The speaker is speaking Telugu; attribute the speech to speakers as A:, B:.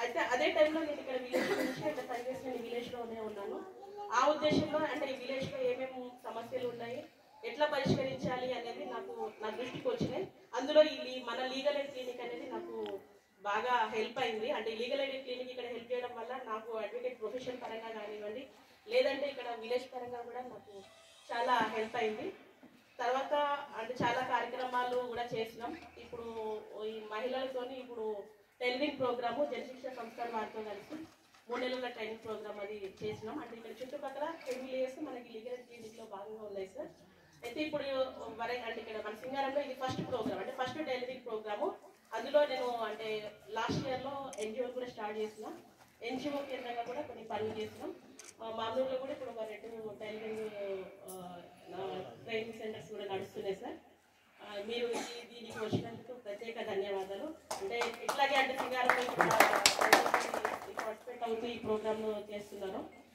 A: అయితే అదే టైంలో నేను ఇక్కడ విలేజ్ నుంచి అంటే ఫైవ్ ఇయర్స్ నేను విలేజ్లోనే ఉన్నాను ఆ ఉద్దేశంలో అంటే ఈ విలేజ్లో ఏమేమి సమస్యలు ఉన్నాయి ఎట్లా పరిష్కరించాలి అనేది నాకు నా దృష్టికి వచ్చినాయి అందులో ఈ లీ- మన లీగల్ ఎయిడ్ క్లినిక్ అనేది నాకు బాగా హెల్ప్ అయింది అంటే లీగల్ ఎయిడ్ క్లినిక్ ఇక్కడ హెల్ప్ చేయడం వల్ల నాకు అడ్వకేట్ ప్రొఫెషన్ పరంగా కానివ్వండి లేదంటే ఇక్కడ విలేజ్ పరంగా కూడా నాకు చాలా హెల్ప్ అయింది తర్వాత అంటే చాలా కార్యక్రమాలు కూడా చేసినాం ఇప్పుడు ఈ మహిళలతోని ఇప్పుడు టెలివింగ్ ప్రోగ్రాము జనశిక్షణ సంస్థల వారితో కలిసి మూడు నెలల ట్రైనింగ్ ప్రోగ్రామ్ అది చేసినాం అంటే ఇక్కడ చుట్టుపక్కల టెన్ ఇయర్స్ మనకి లీగల్ క్లినిక్ లో భాగంగా ఉన్నాయి సార్ అయితే ఇప్పుడు వరే అంటే ఇక్కడ మన సింగారంలో ఇది ఫస్ట్ ప్రోగ్రామ్ అంటే ఫస్ట్ టెలివింగ్ ప్రోగ్రాము అందులో నేను అంటే లాస్ట్ ఇయర్ లో ఎన్జిఓ కూడా స్టార్ట్ చేసిన ఎన్జిఓ కేంద్రంగా కూడా కొన్ని పనులు చేసినాం ఆ, మామూలుగా కూడా ఇప్పుడు ఒక రెండు టైలరింగ్ ట్రైనింగ్ సెంటర్స్ కూడా నడుస్తున్నాయి సార్ ఆ, మీరు ఈ- దీనికి వచ్చినందుకు ప్రత్యేక ధన్యవాదాలు అంటే ఇట్లాగే అంటే సింగారంలో పార్టిసిపేట్ అవుతూ ఈ ప్రోగ్రామ్ చేస్తున్నారు